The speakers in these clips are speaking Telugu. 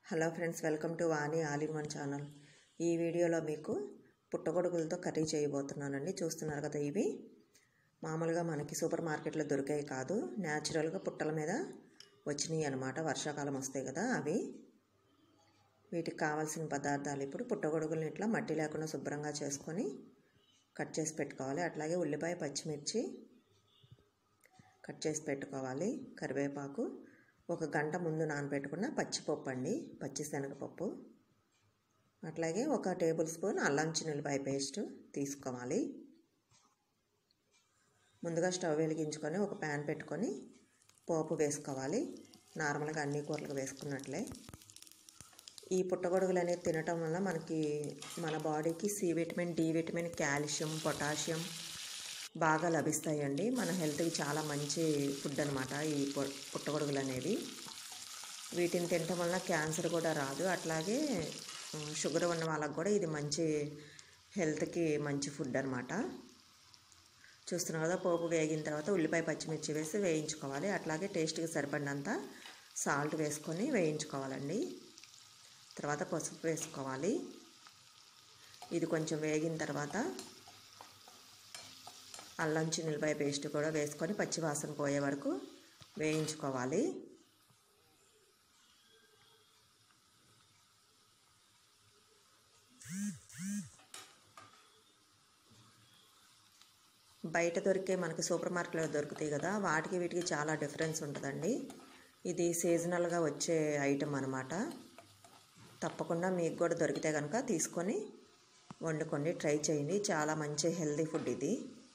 hello friends welcome to Vani all in one channel ఈ వీడియోలో మీకు పుట్టగొడుగులతో కర్రీ చేయబోతున్నానండి చూస్తున్నారు కదా ఇవి మామూలుగా మనకి సూపర్ మార్కెట్లో దొరికాయి కాదు న్యాచురల్గా పుట్టల మీద వచ్చినాయి అనమాట వర్షాకాలం వస్తాయి కదా అవి వీటికి కావాల్సిన పదార్థాలు ఇప్పుడు పుట్టగొడుగులను ఇట్లా మట్టి లేకుండా శుభ్రంగా చేసుకొని కట్ చేసి పెట్టుకోవాలి అట్లాగే ఉల్లిపాయ పచ్చిమిర్చి కట్ చేసి పెట్టుకోవాలి కరివేపాకు ఒక గంట ముందు నానబెట్టుకున్న పచ్చిపప్పు అండి పచ్చిశనగపప్పు అట్లాగే ఒక టేబుల్ స్పూన్ అల్లం చిన్నులపాయ పేస్ట్ తీసుకోవాలి ముందుగా స్టవ్ వెలిగించుకొని ఒక ప్యాన్ పెట్టుకొని పోపు వేసుకోవాలి నార్మల్గా అన్ని కూరలకు వేసుకున్నట్లే ఈ పుట్టగొడుగులు అనేది తినటం వల్ల మనకి మన బాడీకి C vitamin D vitamin calcium potassium బాగా లభిస్తాయండి మన హెల్త్కి చాలా మంచి ఫుడ్ అనమాట ఈ పుట్టగొడుగులు అనేవి వీటిని తినటం వల్ల క్యాన్సర్ కూడా రాదు అట్లాగే షుగర్ ఉన్న వాళ్ళకి కూడా ఇది మంచి హెల్త్కి మంచి ఫుడ్ అనమాట చూస్తున్నాం కదా పోపు వేగిన తర్వాత ఉల్లిపాయ పచ్చిమిర్చి వేసి వేయించుకోవాలి అట్లాగే టేస్ట్కి సరిపడినంత సాల్ట్ వేసుకొని వేయించుకోవాలండి తర్వాత పసుపు వేసుకోవాలి ఇది కొంచెం వేగిన తర్వాత అల్లం చిన్నులపాయ పేస్ట్ కూడా వేసుకొని పచ్చివాసన పోయే వరకు వేయించుకోవాలి బయట దొరికే మనకి సూపర్ మార్కెట్లో దొరుకుతాయి కదా వాటికి వీటికి చాలా డిఫరెన్స్ ఉంటుందండి ఇది సీజనల్గా వచ్చే ఐటమ్ అనమాట తప్పకుండా మీకు కూడా దొరికితే కనుక తీసుకొని వండుకోండి ట్రై చేయండి చాలా మంచి హెల్తీ ఫుడ్ ఇది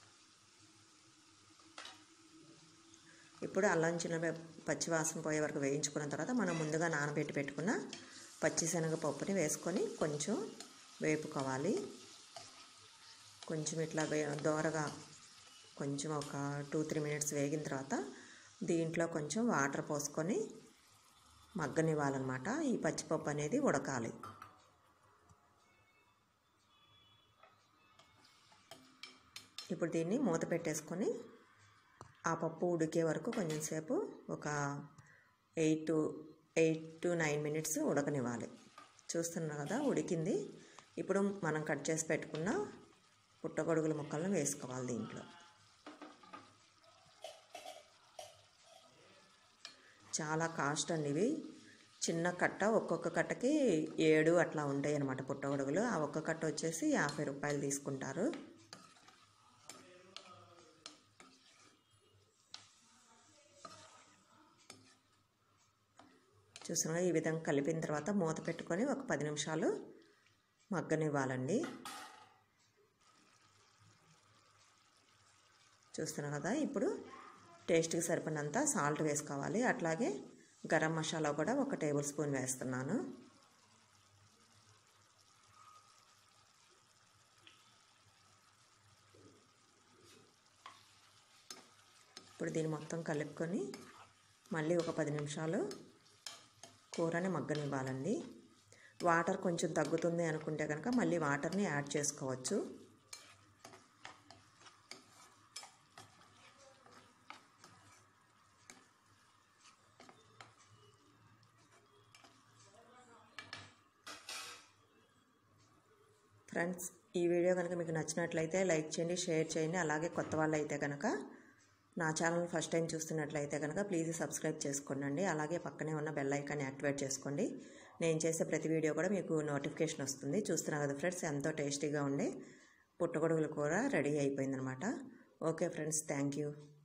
ఇప్పుడు అల్లం చిన్న పచ్చివాసన పోయే వరకు వేయించుకున్న తర్వాత మనం ముందుగా నానబెట్టి పెట్టుకున్న పచ్చిశనగ పప్పుని వేసుకొని కొంచెం వేపుకోవాలి కొంచెం ఇట్లా వే దోరగా కొంచెం ఒక టూ త్రీ మినిట్స్ వేగిన తర్వాత దీంట్లో కొంచెం వాటర్ పోసుకొని మగ్గనివ్వాలన్నమాట ఈ పచ్చిపప్పు అనేది ఉడకాలి ఇప్పుడు దీన్ని మూత పెట్టేసుకొని ఆ పప్పు ఉడికే వరకు కొంచెం సేపు ఒక eight to eight to nine minutes ఉడకనివ్వాలి చూస్తున్నారు కదా ఉడికింది ఇప్పుడు మనం కట్ చేసి పెట్టుకున్న పుట్టగొడుగుల ముక్కలను వేసుకోవాలి దీంట్లో చాలా కాస్ట్ అండి ఇవి చిన్న కట్ట ఒక్కొక్క కట్టకి ఏడు అట్లా ఉంటాయి అన్నమాట పుట్టగొడుగులు ఆ ఒక్క కట్ట వచ్చేసి యాభై రూపాయలు తీసుకుంటారు చూసినా ఈ విధంగా కలిపిన తర్వాత మూత పెట్టుకొని ఒక పది నిమిషాలు మగ్గనివ్వాలండి చూస్తున్నాం కదా ఇప్పుడు టేస్ట్కి సరిపడినంత సాల్ట్ వేసుకోవాలి అట్లాగే గరం మసాలా కూడా ఒక టేబుల్ స్పూన్ వేస్తున్నాను ఇప్పుడు దీన్ని మొత్తం కలుపుకొని మళ్ళీ ఒక పది నిమిషాలు కూరని మగ్గనివ్వాలండి వాటర్ కొంచెం తగ్గుతుంది అనుకుంటే కనుక మళ్ళీ వాటర్ని యాడ్ చేసుకోవచ్చు ఫ్రెండ్స్ ఈ వీడియో కనుక మీకు నచ్చినట్లయితే లైక్ చేయండి షేర్ చేయండి అలాగే కొత్త వాళ్ళు అయితే కనుక నా ఛానల్ ఫస్ట్ టైం చూస్తున్నట్లయితే కనుక ప్లీజ్ సబ్స్క్రైబ్ చేసుకోండి అలాగే పక్కనే ఉన్న బెల్ ఐకాన్ యాక్టివేట్ చేసుకోండి నేను చేసే ప్రతి వీడియో కూడా మీకు నోటిఫికేషన్ వస్తుంది చూస్తున్నా కదా ఫ్రెండ్స్ ఎంతో టేస్టీగా ఉండే పుట్టగొడుగుల కూర రెడీ అయిపోయిందనమాట ఓకే ఫ్రెండ్స్ థ్యాంక్ యూ